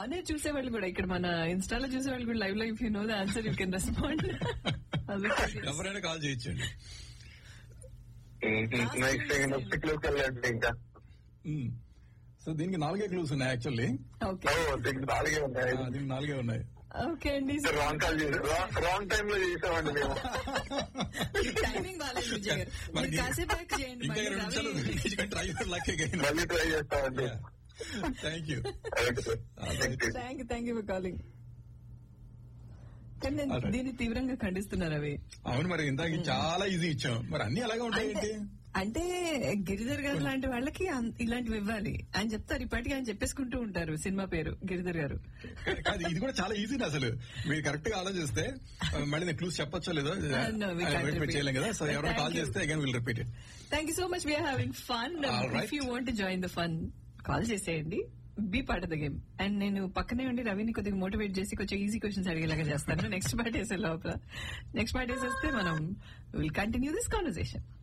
ఆనే చూసేవాళ్ళు కూడా ఇక్కడ మన ఇన్స్టాలో చూసేవాళ్ళు కూడా లైవ్ లో if you know the answer you can respond ఎవరైనా కాల్ చేయొచ్చండి నెక్స్ట్ నెక్స్ట్ క్లూకి వెళ్ళండి ఇంకా సో దీనికి నాలుగే క్లూస్ ఉన్నాయి యాక్చువల్లీ ఓకే ఓ దీనికి నాలుగే ఉన్నాయి దీనికి నాలుగే ఉన్నాయి ఓకే అండి రాంగ్ కాల్ చేసి రాంగ్ టైం లో చేసామండి మేము టైమింగ్ బాగాలేదు విజయ్ గారు మీరు కాసేపు back చేయండి ఇంకా మళ్ళీ రెండు నిమిషాలు రవి ట్రై లక్ అగైన్ మళ్ళీ ట్రై చేస్తామండి thank you thank you thank you thank you for calling కానీ నేను Alright. దీన్ని తీవ్రంగా ఖండిస్తున్నారు అవి అవును మరి ఇందాక చాలా ఈజీ ఇచ్చాం మరి అన్ని అలాగే ఉంటాయి ఏంటి అంటే గిరిధర్ గారు లాంటి వాళ్ళకి అన్- ఇలాంటివి ఇవ్వాలి ఆయన చెప్తారు ఇప్పటికీ ఆయన చెప్పేసుకుంటూ ఉంటారు సినిమా పేరు గిరిధర్ గారు కాదు ఇది కూడా చాలా ఈజీ అసలు మీరు కరెక్ట్ గా ఆలోచిస్తే ఆ, మళ్ళీ నేను క్లూస్ చెప్పొచ్చో లేదో no, we can't wait repeat. చేయలేం కదా సో ఎవరైనా Thank కాల్ you. చేస్తే again will repeat it thank you so much we are having fun All right. If you want join the fun call చేసేయండి be part of the game and నేను పక్కనే ఉండి రవిని కొద్దిగా మోటివేట్ చేసి కొంచెం ఈజీ క్వశ్చన్స్ అడిగేలాగా చేస్తాను నెక్స్ట్ పార్ట్ వేసే లోపల నెక్స్ట్ పార్ట్ వేసేస్తే మనం విల్ కంటిన్యూ దిస్ కాన్వర్సేషన్